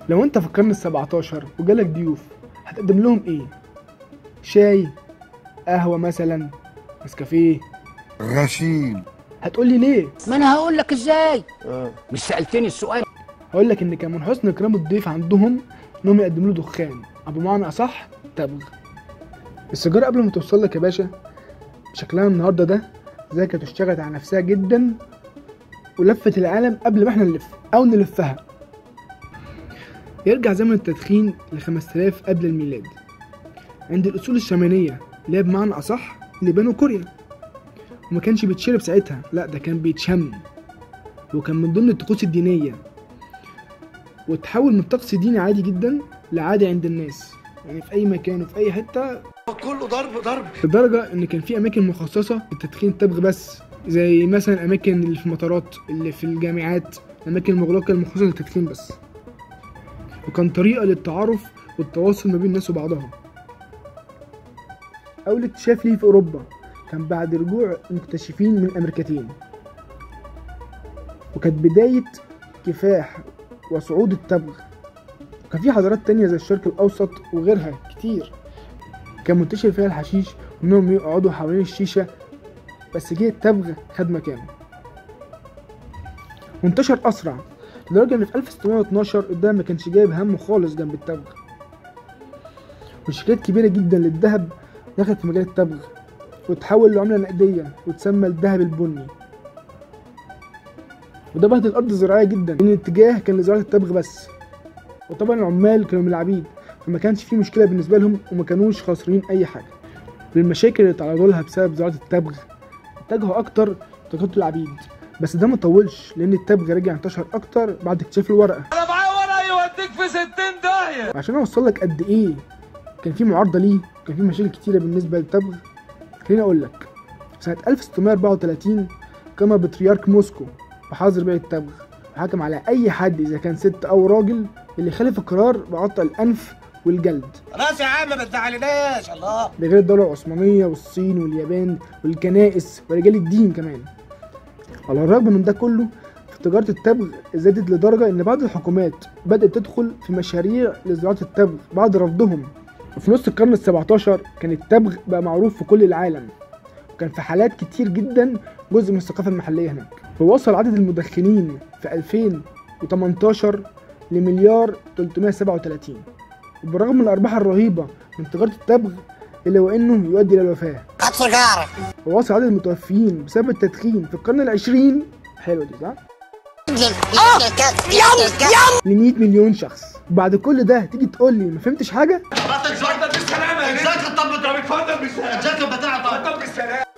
لو انت في القرن السبعتاشر وجالك ضيوف هتقدم لهم ايه شاي قهوة مثلا نسكافيه غشيم هتقولي ليه ما انا هقول لك ازاي مش سالتني السؤال هقول لك ان كان من حسن اكرام الضيف عندهم انهم يقدموا له دخان او بمعنى اصح تبغ السيجاره قبل ما توصل لك يا باشا بشكلها النهارده ده زي كانت اشتغلت على نفسها جدا ولفت العالم قبل ما احنا نلف او نلفها يرجع زمن التدخين ل 5000 قبل الميلاد عند الاصول الشماليه اللي هي بمعنى اصح اللي بنوا كوريا وما كانش بيتشرب ساعتها لا ده كان بيتشم وكان من ضمن الطقوس الدينيه وتحول من طقس ديني عادي جدا لعادي عند الناس يعني في اي مكان وفي اي حته كله ضرب ضرب لدرجه ان كان في اماكن مخصصه للتدخين التبغ بس زي مثلا الاماكن اللي في المطارات اللي في الجامعات الاماكن المغلقه المخصصه للتدخين بس وكان طريقه للتعارف والتواصل ما بين الناس وبعضها اول اكتشاف ليه في اوروبا كان بعد رجوع المكتشفين من الامريكتين وكانت بدايه كفاح وصعود التبغ وكان في حضارات تانية زي الشرق الأوسط وغيرها كتير كان منتشر فيها الحشيش وإنهم يقعدوا حوالين الشيشة بس جه التبغ خد مكانه وانتشر أسرع لدرجة إن في 1612 الدهب ما كانش جايب همه خالص جنب التبغ وشركات كبيرة جدا للذهب دخلت في مجال التبغ وتحول لعملة نقدية وتسمى الذهب البني وده بهدل الارض الزراعيه جدا لان الاتجاه كان لزراعه التبغ بس وطبعا العمال كانوا من العبيد فما كانش في مشكله بالنسبه لهم وما كانوش خاسرين اي حاجه بالمشاكل اللي تعرضوا لها بسبب زراعه التبغ اتجهوا اكتر لتقاطع العبيد بس ده ما طولش لان التبغ رجع انتشر اكتر بعد اكتشاف الورقه انا معايا ورقه يوديك في 60 داهيه عشان اوصل لك قد ايه كان في معارضه ليه كان في مشاكل كتيره بالنسبه للتبغ خليني اقول لك سنه 1634 قام بطريرك موسكو بحظر بيع التبغ وحكم على اي حد اذا كان ست او راجل اللي خالف القرار بعطى الانف والجلد خلاص يا عم ما تزعلناش الله ده غير الدوله العثمانيه والصين واليابان والكنائس ورجال الدين كمان على الرغم من ده كله فتجارة التبغ زادت لدرجة إن بعض الحكومات بدأت تدخل في مشاريع لزراعة التبغ بعد رفضهم وفي نص القرن السبعتاشر كان التبغ بقى معروف في كل العالم وكان في حالات كتير جدا جزء من الثقافة المحلية هناك ووصل عدد المدخنين في 2018 لمليار 337 وبالرغم من الأرباح الرهيبة من تجارة التبغ إلا وإنه يؤدي إلى الوفاة هات سيجاره ووصل عدد المتوفيين بسبب التدخين في القرن العشرين حلوة دي صح؟ ل 100 مليون شخص وبعد كل ده تيجي تقول لي ما فهمتش حاجة؟ اتفضل بالسلامه يا ازيك الطب انت اتفضل بالسلامه ازيك البتاع طب اتفضل بالسلامه